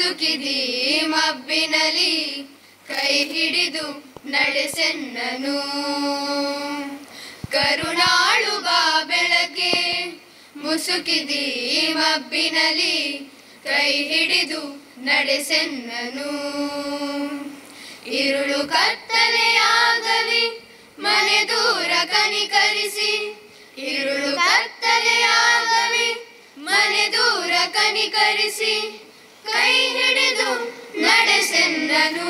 ಮುಸುಕಿದಿ ಮಬ್ಬಿನಲಿ ಕೈ ಹಿಡಿದು ನಡೆಸೆನ್ನನು ಕರುಣಾಳು ಬಾ ಬೆಳಕೆ ಮುಸುಕಿದಿ ಮಬ್ಬಿನಲಿ ಕೈ ಹಿಡಿದು ನಡೆಸೆನ್ನನು ಇರುಳು ಕತ್ತಲೆಯಾಗಲಿ ಮನೆ ದೂರ ಕನಿಕರಿಸಿ ಇರುಳು ಕತ್ತಲೆಯಾಗಲಿ ಮನೆ ದೂರ ಕನಿಕರಿಸಿ ಕೈ ಹಿಡಿದು ನಡೆಸೆನ್ನನು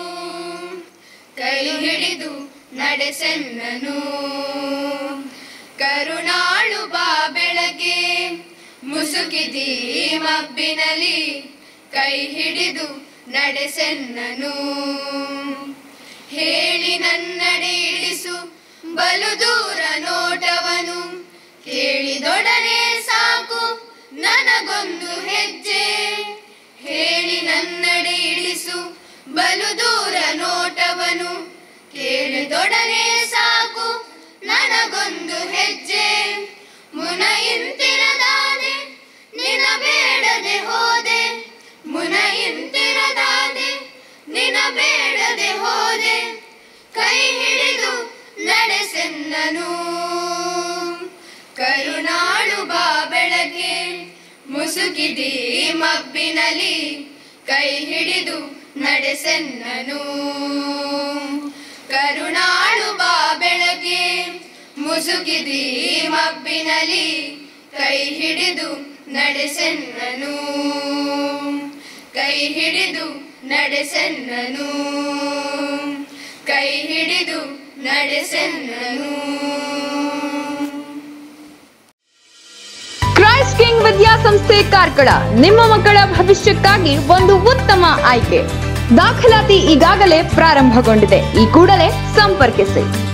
ಕೈ ಹಿಡಿದು ನಡೆಸೆನ್ನನು ಕರುಣಾಳು ಬಾ ಬೆಳಗ್ಗೆ ಮುಸುಕಿದಿ ಮಬ್ಬಿನಲಿ ಕೈ ಹಿಡಿದು ನಡೆಸೆನ್ನನು ಹೇಳಿ ನನ್ನಡೆ ಇಳಿಸು ಬಲು ದೂರ ನೋಟವನು ಕೇಳಿದೊಡನೆ ಸಾಕು ನನಗೊಂದು ಹೆಜ್ಜೆ ಹೇಳಿ ನನ್ನಡೆ ಇಳಿಸು ಬಲು ದೂರ ನೋಟವನು ಕೇಳಿದೊಡನೆ ಸಾಕು ನನಗೊಂದು ಹೆಜ್ಜೆ ಮುನ ಇಂತಿರದಾದೆ ನಿನ ಬೇಡದೆ ಹೋದೆ ಮುನ ಇಂತಿರದಾದೆ ನಿನ ಬೇಡದೆ ಹೋದೆ ಕೈ ಹಿಡಿದು ನಡೆಸೆನ್ನನು ಕರುಣಾಳು ಬಾ ಬೆಳಗ್ಗೆ ಮುಸುಕಿದಿ ಮಬ್ಬಿನಲಿ ಕೈ ಹಿಡಿದು ನಡೆಸೆನ್ನನು ಕರುಣಾಳು ಬಾ ಬೆಳಗ್ಗೆ ಮುಸುಕಿದಿ ಮಬ್ಬಿನಲಿ ಕೈ ಹಿಡಿದು ನಡೆಸೆನ್ನನು ಕೈ ಹಿಡಿದು ನಡೆಸೆನ್ನನು ಕೈ ಹಿಡಿದು ನಡೆಸೆನ್ನನು ಕ್ರೈಸ್ಟ್ ಕಿಂಗ್ ವಿದ್ಯಾಸಂಸ್ಥೆ ಕಾರ್ಕಳ ನಿಮ್ಮ ಮಕ್ಕಳ ಭವಿಷ್ಯಕ್ಕಾಗಿ ಒಂದು ಉತ್ತಮ ಆಯ್ಕೆ ದಾಖಲಾತಿ ಈಗಾಗಲೇ ಪ್ರಾರಂಭಗೊಂಡಿದೆ ಈ ಕೂಡಲೇ ಸಂಪರ್ಕಿಸಿ